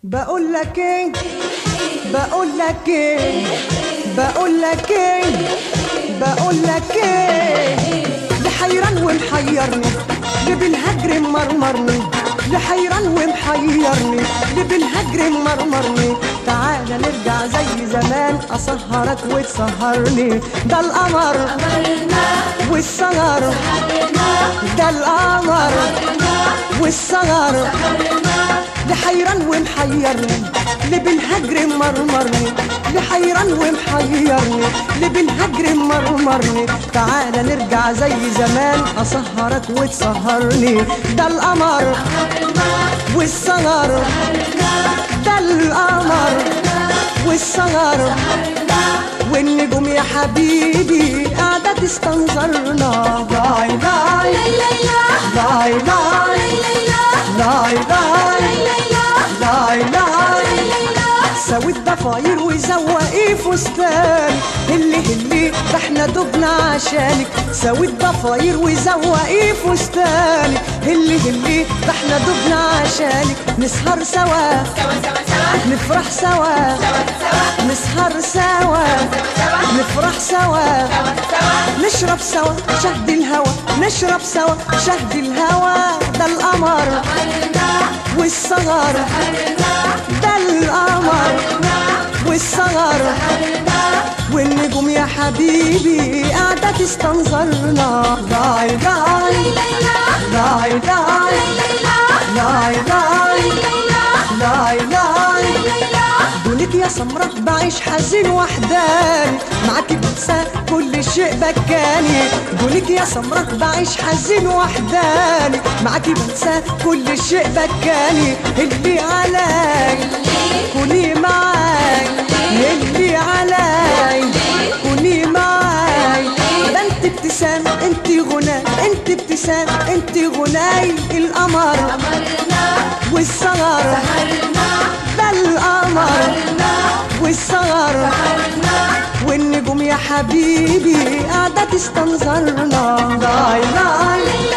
بقول لك ايه بقول لك ايه بقول لك ايه بقول لك ايه لحيران ومحيرني اللي بالهجر مرمرني لحيران ومحيرني اللي بالهجر مرمرني تعالى نرجع زي زمان اسهرك وتسهرني ده القمر والسهر ده القمر والسهر لحيران ومحيرني اللي بالهجر مرمرني لحيران ومحيرني اللي بالهجر مرمرني تعالى نرجع زي زمان اسهرك وتسهرني ده القمر والسهر ده القمر والسهر والنجوم يا حبيبي قاعدة تستنظرنا لاي لاي لاي لاي لاي لاي لاي لاي سوي الضفاير وزوقي فستان هلي هلي ده احنا دبنا عشانك سوي الضفاير وزوقي فستانك هلي هلي ده احنا دبنا عشانك نسهر سوا نفرح سوا نسهر سوا نفرح سوا نشرب سوا شهد الهوى نشرب سوا شهد الهوى ده القمر والسهر ده القمر والسهر والنجوم يا حبيبي قاعدة تستنظرنا لاي لاي لاي لاي لاي لاي لاي لاي دونك يا سمرة بعيش حزين وحداني معاكي بنسى كل شيء بكاني دونك يا سمرة بعيش حزين وحداني معاكي بنسى كل شيء بكاني اللي علي كوني معاي اللي علي كوني معاي ده انت ابتسام انت غنى انت ابتسام انت غناي القمر والسهر ده القمر والسهر والنجوم يا حبيبي قاعدة تستنظرنا لاي لاي